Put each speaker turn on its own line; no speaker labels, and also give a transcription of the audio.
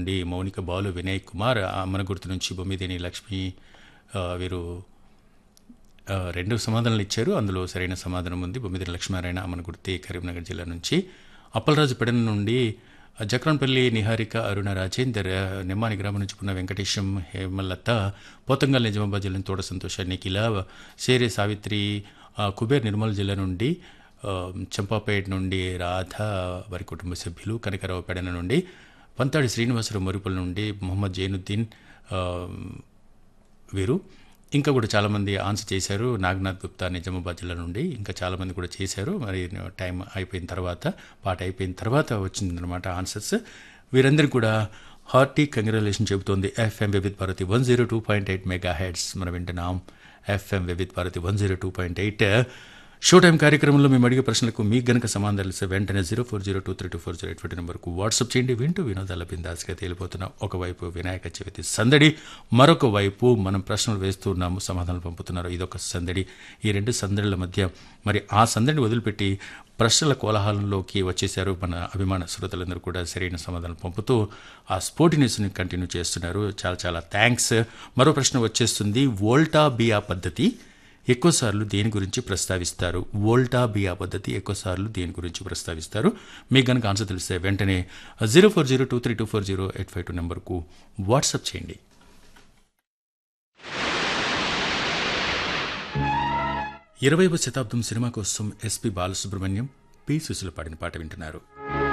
నుండి మౌనిక బాలు వినయ్ కుమార్ అమ్మనగుర్తు నుంచి బొమ్మిదేని లక్ష్మి ఆ, వీరు ఆ, రెండు సమాధానాలు ఇచ్చారు అందులో సరైన సమాధానం ఉంది బొమ్మిదిరి లక్ష్మీనారాయణ అమ్మనగుర్తి కరీంనగర్ జిల్లా నుంచి అప్పలరాజు పెడన నుండి జక్రాన్పల్లి నిహారిక అరుణ రాజేందర్ నిమ్మాని గ్రామం నుంచి పున్న వెంకటేశం హేమలత పోతంగల్ నిజామాబాద్ జిల్లా తోట సంతోష నిఖిల సేరే సావిత్రి ఆ, కుబేర్ నిర్మల్ జిల్లా నుండి ఆ, చంపాపేట నుండి రాధ వారి కుటుంబ సభ్యులు కనకరావు పెడన నుండి పంతాడి శ్రీనివాసరావు మురిపుల నుండి మొహమ్మద్ జైనుద్దీన్ ఆ, వీరు ఇంకా కూడా చాలామంది ఆన్సర్ చేశారు నాగనాథ్ గుప్తా నిజామాబాద్ జిల్లా నుండి ఇంకా చాలామంది కూడా చేశారు మరి టైం అయిపోయిన తర్వాత పాట అయిపోయిన తర్వాత వచ్చిందనమాట ఆన్సర్స్ వీరందరికీ కూడా హార్టీ కంగ్రాచులేషన్ చెబుతోంది FM Vividh Bharati one zero two point eight megahertz మనం వింటున్నాం FM Vividh Bharati one zero two point eight show time కార్యక్రమంలో మేము అడిగే ప్రశ్నలకు మీకు గనక సమాధానాలు ఇస్తే వెంటనే zero four zero two three two four zero eight నెంబర్కు వాట్సాప్ చేయండి వింటూ వినోదాల బిందాస్గా తేలిపోతున్న ఒకవైపు వినాయక చవితి సందడి మరొక వైపు మనం ప్రశ్నలు వేస్తున్నాము సమాధానాలు పంపుతున్నారు ఇదొక సందడి ఈ రెండు సందడిల మధ్య మరి ఆ సందడిని వదిలిపెట్టి ప్రశ్నల కోలాహలంలోకి వచ్చేశారు మన అభిమాన శ్రోతలందరూ కూడా సరైన సమాధానం పంపుతూ ఆ స్పోర్టినెస్ని కంటిన్యూ చేస్తున్నారు చాలా చాలా థ్యాంక్స్ మరో ప్రశ్న వచ్చేస్తుంది వోల్టా బియా పద్ధతి ఎక్కువసార్లు దేని గురించి ప్రస్తావిస్తారు వోల్టా బియా పద్ధతి ఎక్కువసార్లు దేని గురించి ప్రస్తావిస్తారు మీకు కనుక ఆన్సర్ తెలిస్తే వెంటనే zero four zero two three two four zero eight five two నెంబర్కు వాట్సాప్ చేయండి ఇరవైవ శతాబ్దం సినిమా కోసం ఎస్పి బాలసుబ్రహ్మణ్యం పి సుశీల పాడిన పాట వింటున్నారు